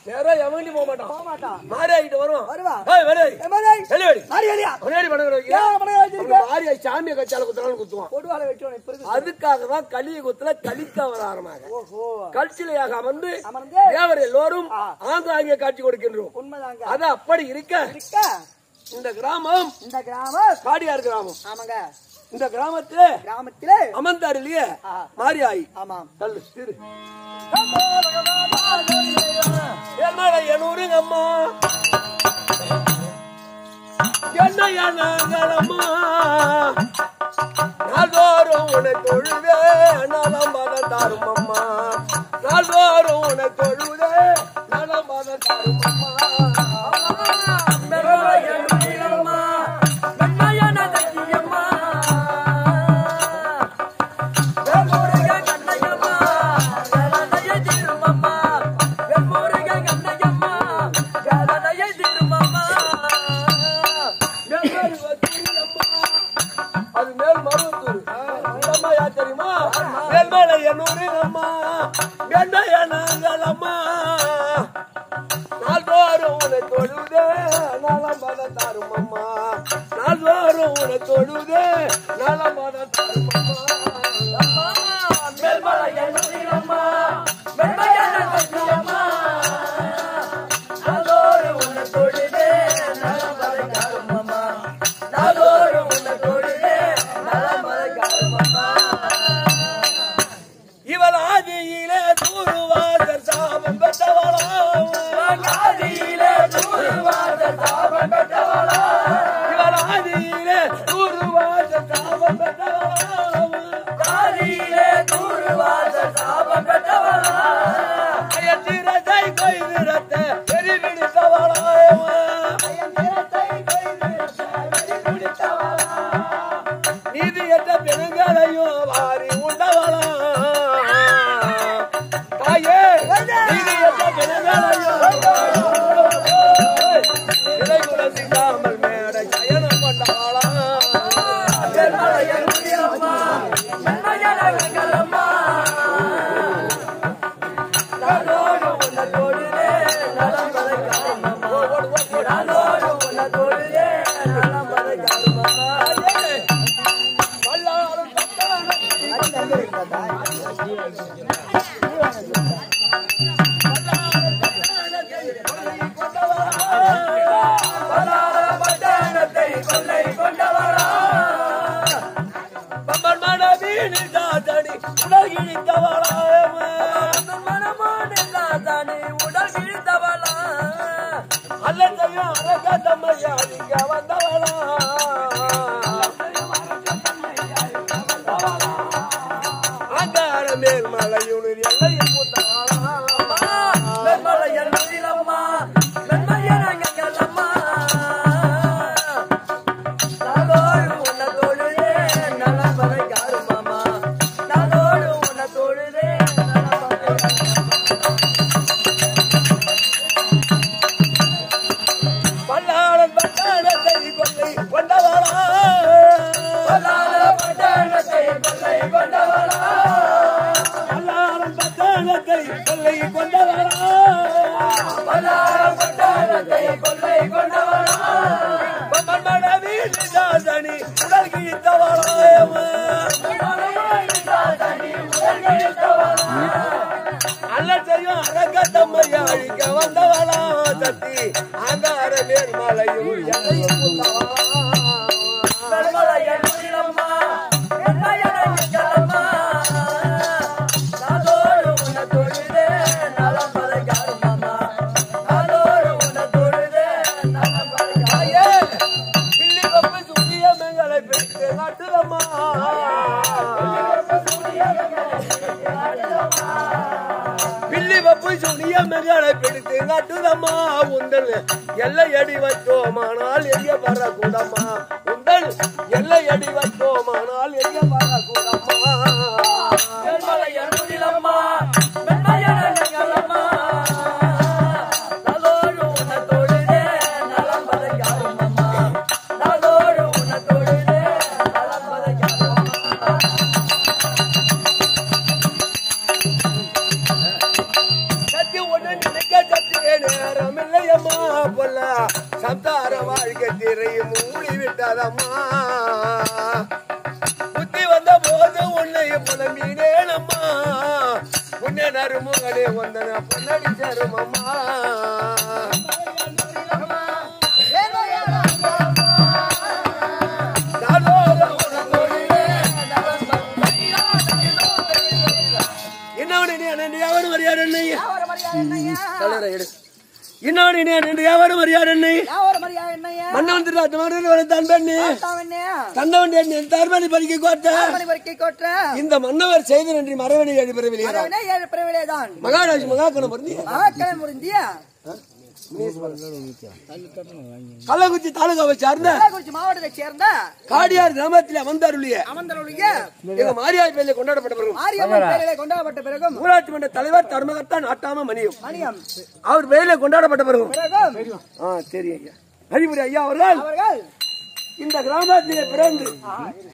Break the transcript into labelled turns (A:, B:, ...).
A: நேரா எவன்டி போக மாட்டான்
B: போக மாட்டான்
A: மாறி ஆகிட்டு வருவான்
B: வருவா.
A: ஏய், வெளியேறி.
B: எம்மாடி
A: வெளியேறி.
B: மாரியடியா
A: முன்னாடி பணம் வைக்கிறேன்.
B: ஏன் பணம் வச்சிருக்க?
A: அவனுக்கு மாறி ஆகி சாமியை கச்சால குத்துறான்னு குத்துவான்
B: கொடுவால வெட்டுவான் இப்ப இருக்கு
A: அதுக்காக தான் கலிய குத்துல கலிக்க அவதாரமாக
B: ஓஹோ
A: கல்சிலையாக அமர்ந்து
B: அமர்ந்து
A: தேவர் எல்லோரும்
B: ஆ.
A: ஆங்காங்கே காட்சி கொடுக்கின்றோம்
B: உண்மைதாங்க
A: அது அப்படி இருக்க
B: இருக்கா
A: இந்த கிராமம்
B: இந்த கிராமம்
A: காடியார் கிராமம்
B: ஆமாங்க
A: இந்த கிராமத்திலே
B: கிராமத்திலே
A: அமர்ந்தார் இல்லையே
B: ஆ.
A: மாரியாயி
B: ஆமாம்
A: கல்லு திரு என்னடா எண்ணூறுங்க அம்மா என்னையா நாங்கள் அம்மா நாள்தோறும் உன்னை தொழுதே நலம் பதம் தாரும் அம்மா நாள்தோறும் உன்னை தொழுதே நலம் பதம் தாரும் அம்மா மேல்மேல் வத்தூரி அம்மா. அது மேல் மருவத்தூர் இந்த அம்மா யார் தெரியுமா மேல்மேல எண்ணூறு அம்மா வெண்ணைய நாங்கள் அம்மா நாள்தோறும் உன்னை தொழுதே நலம் பதம் தாரும் அம்மா நாள்தோறும் உன்னை தொழுதே நலம் பதம் தாரும் அம்மா இவள் ஆதியிலே தூருவாசர் சாபம் பெற்றவளாம் இவள் ஆதியிலே தூருவாசர் சாபம் பெற்றவளாம் அயத்திரத்தை கொய்திடத்த எரிபிடித்தவளாம் நீதியற்ற பெருங்களையும் வாரி உண்டவளாம் தாயே நீதியற்ற பெருங்களையும் இதை கூட சிந்தாமல் மேடை சயனம் கொண்டவளாம் வல்லாரும் பத்தாரும் பம்பன் மனவீணி தாத்தடி உலகிழித்தவளாம் அல்லத்தையும் அரகத்தம்மையா இங்க வந்தவளா அங்கார மேல் மலையுனில் எல்லையில் முத்தவளா பல்லாளன் பட்டாளத்தை கொள்ளை கொண்டவளா பல்லாளன் பட்டாளத்தை கொள்ளை கொண்டவளா பம்பன் மனவீணி தாத்தடி உலகிழித்தவளா அல்லத்தையும் அரக்கத்தம்மையா அழிக்க வந்தவளா சத்தி அங்கார மேல் மலையும் எல்லையில் முத்தவளா ஐயே, கிள்ளி கப்பு சுத்திய மேகலை பிடித்து நட்டுதம்மா. பில்லி வப்பு சுனிய மேகலை பிடித்து நட்டுதம்மா உந்தல் எல்லை அடி வைத்தோமானால் எங்க வரக்கூடம்மா உந்தல் எல்லை அடி வைத்தோமானால் எங்க வரக்கூடம்மா சத்தி ஒண்ணு நினைக்க கட்டிய நேரம் இல்லையம்மா பொல்ல சம்சார வாழ்க்கை திரையும் மூடி விட்டதம்மா புத்தி வந்த போது உன்னை புலம்பினேனம்மா உன்னை நறுமுகனே வந்தன பொன்னடி தருமம்மா இன்னொன்று நீ அண்ணன் யாவரும் மரியாதை அண்ணை
B: யாவர மரியாதை என்னையா?
A: தலைவரை எடு இன்னொன்று நீ அண்ணன் யாவரும் மரியாதை அண்ணை
B: யாவர மரியாதை என்னையா?
A: மன்னவன் திருநாட்டு மன்னவன் தான் பண்ணி
B: தாவண்ணே.
A: தந்தவன் என் தர்மணி பறிக்க கோட்ட
B: மணி வரைக்கும் கொற்ற.
A: இந்த மன்னவர் செய்த நன்றி மரவணி எழுப்பறவில்லை
B: மரவனே ஏழு பிறவிலேதான்.
A: மகாராஜ் மகாக்கணம் பொருந்தி
B: மகாக்கலை முடிந்தியா?
A: கள்ளக்குறிச்சி தாலுகாவை சார்ந்த
B: கள்ளக்குறிச்சி மாவட்டத்தைச் சேர்ந்த
A: காடியார் கிராமத்தில் அமர்ந்தாருளிய
B: அமர்ந்தருடைய
A: எங்க மாரியாய் பேர்ல கொண்டாடப்பட்ட பிறகு
B: மாரியம்மன் பேரிலே கொண்டாடப்பட்ட பிறகும்
A: ஊராட்சி மன்ற தலைவர் தர்மகர்த்தா நாட்டாம மணியம்
B: மணியம்
A: அவர் பேர்ல கொண்டாடப்பட்ட பிறகு
B: பிறகும்
A: ஆ தெரியும் ஐயா ஹரிபுரி ஐயா அவர்கள்
B: அவர்கள்
A: இந்த கிராமத்திலே பிறந்து